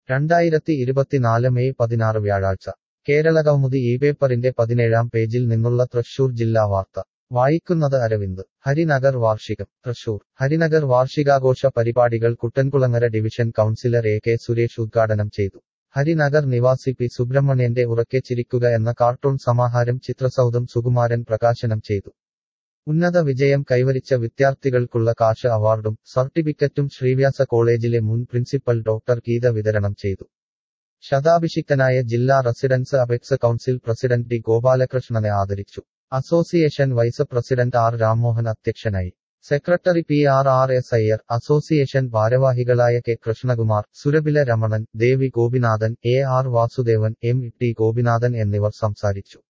രണ്ടായിരത്തി ഇരുപത്തിനാല് മെയ് പതിനാറ് വ്യാഴാഴ്ച കേരളകൗമുദി ഈ പേപ്പറിന്റെ പതിനേഴാം പേജിൽ നിന്നുള്ള തൃശൂർ ജില്ലാ വാർത്ത വായിക്കുന്നത് അരവിന്ദ് ഹരിനഗർ വാർഷികം തൃശൂർ ഹരിനഗർ വാർഷികാഘോഷ പരിപാടികൾ Kuttankulangara division councillor A K Suresh ഉദ്ഘാടനം ചെയ്തു ഹരിനഗർ നിവാസി പി സുബ്രഹ്മണ്യന്റെ ഉറക്കെ ചിരിക്കുക എന്ന കാർട്ടൂൺ സമാഹാരം ചിത്രസൗധം സുകുമാരൻ പ്രകാശനം ചെയ്തു ഉന്നത വിജയം കൈവരിച്ച വിദ്യാർത്ഥികൾക്കുള്ള കാശ് അവാർഡും സർട്ടിഫിക്കറ്റും ശ്രീവ്യാസ കോളേജിലെ മുൻ പ്രിൻസിപ്പൽ ഡോക്ടർ ഗീത വിതരണം ചെയ്തു ശതാഭിഷിക്തനായ ജില്ലാ residents apex council president D ഗോപാലകൃഷ്ണനെ ആദരിച്ചു association vice president R Rammohan അധ്യക്ഷനായി secretary P R R S Iyer association ഭാരവാഹികളായ K Krishnakumar Surabhila Ramanan Devi Gopinathan A R Vasudevan M T Gopinathan എന്നിവർ സംസാരിച്ചു